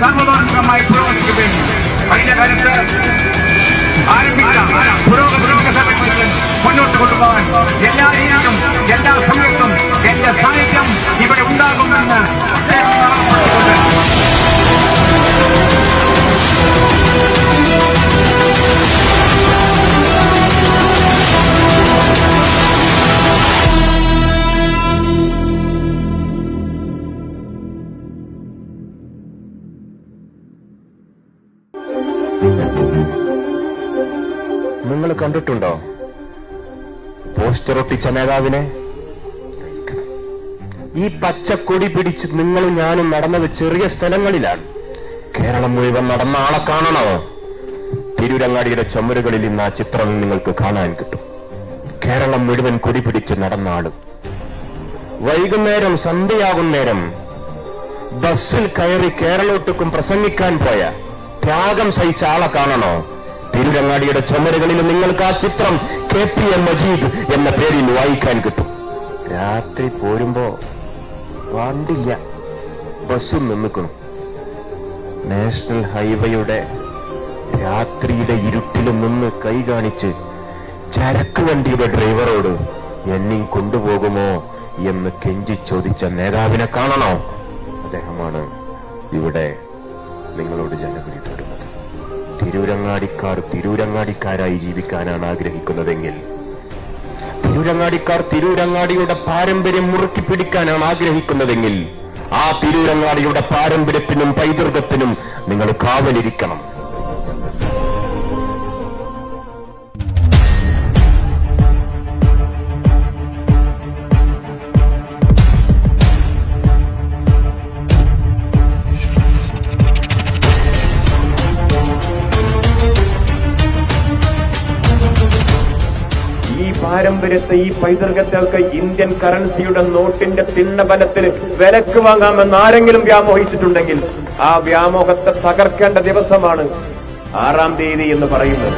സർവതോന്മുഖമായി പുരോഗമിക്കുകയും കഴിഞ്ഞ കാലത്ത് ആരംഭിച്ച പുരോഗതി വികസനങ്ങൾ മുന്നോട്ട് കൊണ്ടുപോകാൻ എല്ലാ രീതിയിലും എല്ലാ സമയത്തും എന്റെ സാന്നിധ്യം ഇവിടെ ഉണ്ടാകുമെന്ന് അദ്ദേഹം ഉറപ്പുവരുത്തുന്നുണ്ട്. നിങ്ങൾ കണ്ടിട്ടുണ്ടോ പോസ്റ്റർ ഒട്ടിച്ച നേതാവിനെ ഈ പച്ചക്കൊടി പിടിച്ച് നിങ്ങളും ഞാനും നടന്നത് ചെറിയ സ്ഥലങ്ങളിലാണ് കേരളം മുഴുവൻ നടന്ന ആളെ കാണണോ തിരൂരങ്ങാടിയുടെ ചുമരുകളിൽ ഇന്ന് ആ ചിത്രം നിങ്ങൾക്ക് കാണാൻ കിട്ടും കേരളം മുഴുവൻ കൊടി പിടിച്ച് നടന്ന ആള് വൈകുന്നേരം സന്ധ്യയാകും നേരം ബസ്സിൽ കയറി കേരളോട്ടുക്കും പ്രസംഗിക്കാൻ പോയ ത്യാഗം സഹിച്ച ആളെ കാണണോ തിരുരങ്ങാടിയുടെ ചുമരുകളിൽ നിങ്ങൾക്ക് ആ ചിത്രം കെ പി എം മജീദ് എന്ന പേരിൽ വായിക്കാൻ കിട്ടും രാത്രി പോരുമ്പോ വണ്ടില്ല ബസ്സും നിന്നിക്കണം നാഷണൽ ഹൈവേയുടെ രാത്രിയുടെ ഇരുട്ടിലും നിന്ന് കൈ കാണിച്ച് ചരക്ക് വണ്ടിയുടെ ഡ്രൈവറോട് എന്നെയും കൊണ്ടുപോകുമോ എന്ന് കെഞ്ചി ചോദിച്ച നേതാവിനെ കാണണോ അദ്ദേഹമാണ് ഇവിടെ നിങ്ങളോട് ജനവിധി തേടുന്നത് തിരൂരങ്ങാടിക്കാർ തിരൂരങ്ങാടിക്കാരായി ജീവിക്കാനാണ് ആഗ്രഹിക്കുന്നതെങ്കിൽ തിരൂരങ്ങാടിക്കാർ തിരൂരങ്ങാടിയുടെ പാരമ്പര്യം മുറുക്കി പിടിക്കാനാണ് ആഗ്രഹിക്കുന്നതെങ്കിൽ ആ തിരൂരങ്ങാടിയുടെ പാരമ്പര്യത്തിനും പൈതൃകത്തിനും നിങ്ങൾ കാവലിരിക്കണം ഈ പാരമ്പര്യത്തെ ഈ പൈതൃകത്തൊക്കെ ഇന്ത്യൻ കറൻസിയുടെ നോട്ടിന്റെ തിണ്ണബലത്തിന് വിലക്ക് വാങ്ങാമെന്ന് ആരെങ്കിലും വ്യാമോഹിച്ചിട്ടുണ്ടെങ്കിൽ ആ വ്യാമോഹത്തെ തകർക്കേണ്ട ദിവസമാണ് ആറാം തീയതി എന്ന് പറയുന്നത്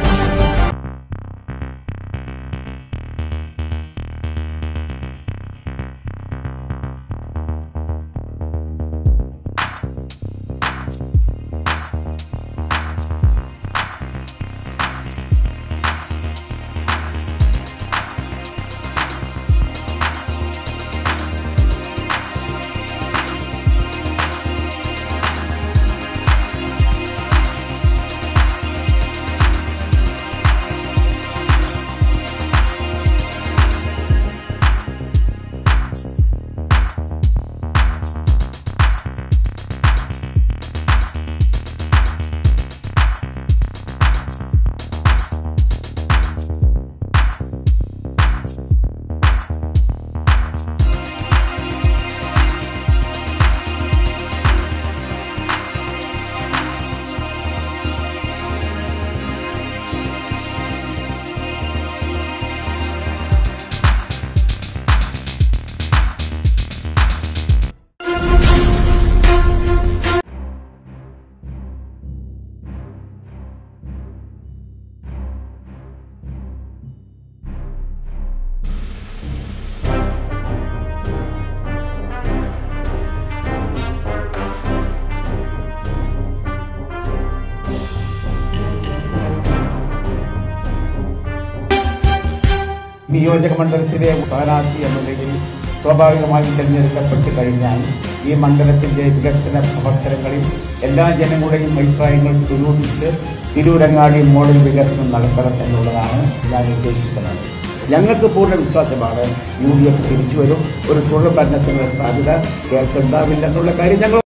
നിയോജക മണ്ഡലത്തിലെ സ്ഥാനാർത്ഥി എന്ന നിലയിൽ സ്വാഭാവികമായും തിരഞ്ഞെടുക്കപ്പെട്ട് കഴിഞ്ഞാൽ ഈ മണ്ഡലത്തിന്റെ വികസന പ്രവർത്തനങ്ങളിൽ എല്ലാ ജനങ്ങളുടെയും അഭിപ്രായങ്ങൾ സ്വരൂപിച്ച് തിരൂരങ്ങാടി മോഡൽ വികസനം നടത്തണം എന്നുള്ളതാണ് ഞാൻ ഉദ്ദേശിക്കുന്നത് ഞങ്ങൾക്ക് പൂർണ്ണ വിശ്വാസമാണ് യു ഡി എഫ് തിരിച്ചു വരും ഒരു തുടർ ഭരണത്തിനുള്ള സാധ്യത കേരളത്തിൽ ഉണ്ടാവില്ല എന്നുള്ള കാര്യം ഞങ്ങൾ